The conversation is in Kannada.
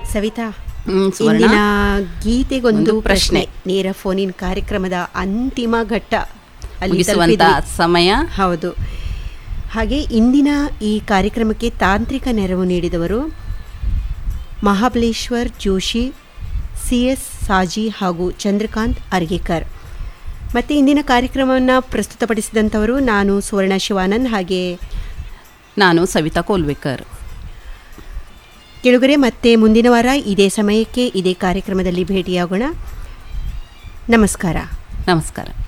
ಸವಿತಾ ಹ್ಮ್, ಸುವರ್ಣ. ಇಂದಿನ ಗೀತೆಗೊಂದು ಒಂದು ಪ್ರಶ್ನೆ ಪ್ರಶ್ನೆ. ನೇರ ಫೋನಿನ್ ಕಾರ್ಯಕ್ರಮದ ಅಂತಿಮ ಘಟ್ಟ ಅಲ್ಲಿ ಮುಗಿಸುವಂತ ತಲುಪಿದ್ವಿ. ಸಮಯ ಹೌದು ಹಾಗೆ ಇಂದಿನ ಈ ಕಾರ್ಯಕ್ರಮಕ್ಕೆ ತಾಂತ್ರಿಕ ನೆರವು ನೀಡಿದವರು ಮಹಾಬಲೇಶ್ವರ್ ಜೋಶಿ ಸಿ ಎಸ್ ಸಾಜಿ ಹಾಗೂ ಚಂದ್ರಕಾಂತ್ ಅರ್ಗೇಕರ್ ಮತ್ತು ಇಂದಿನ ಕಾರ್ಯಕ್ರಮವನ್ನು ಪ್ರಸ್ತುತಪಡಿಸಿದಂಥವರು ನಾನು ಸುವರ್ಣ ಶಿವಾನಂದ್ ಹಾಗೆ ನಾನು ಸವಿತಾ ಕೋಲ್ವೇಕರ್ ಕೆಳಗರೆ ಮತ್ತೆ ಮುಂದಿನ ವಾರ ಇದೇ ಸಮಯಕ್ಕೆ ಇದೇ ಕಾರ್ಯಕ್ರಮದಲ್ಲಿ ಭೇಟಿಯಾಗೋಣ ನಮಸ್ಕಾರ ನಮಸ್ಕಾರ